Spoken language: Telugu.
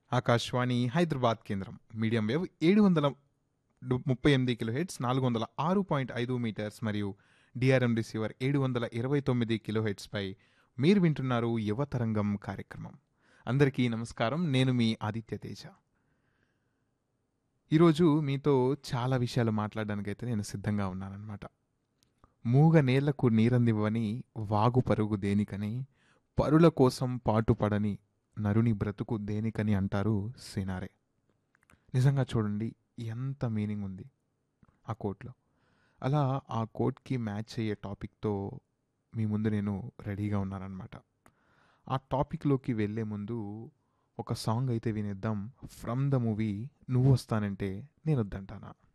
ఆకాశవాణి హైదరాబాద్ కేంద్రం మీడియం వేవ్ ఏడు వందల డు- ముప్పై ఎనిమిది కిలో హెడ్స్ నాలుగు వందల ఆరు పాయింట్ ఐదు మీటర్స్ మరియు డిఆర్ఎం రిసీవర్ ఏడు వందల ఇరవై తొమ్మిది కిలో హెడ్స్పై మీరు వింటున్నారు యువతరంగం కార్యక్రమం అందరికీ నమస్కారం నేను మీ ఆదిత్య తేజ ఈరోజు మీతో చాలా విషయాలు మాట్లాడడానికైతే నేను సిద్ధంగా ఉన్నానన్నమాట మూగ నేళ్లకు నీరందివ్వని వాగు పరుగు దేనికని పరుల కోసం పాటుపడని నరుని బ్రతుకు దేనికని అంటారు సినారే నిజంగా చూడండి ఎంత మీనింగ్ ఉంది ఆ కోట్లో అలా ఆ కోట్కి మ్యాచ్ అయ్యే టాపిక్తో మీ ముందు నేను రెడీగా ఉన్నానన్నమాట ఆ టాపిక్లోకి వెళ్ళే ముందు ఒక సాంగ్ అయితే వినేద్దాం ఫ్రమ్ ద మూవీ నువ్వు వస్తానంటే నేను వద్దంటానా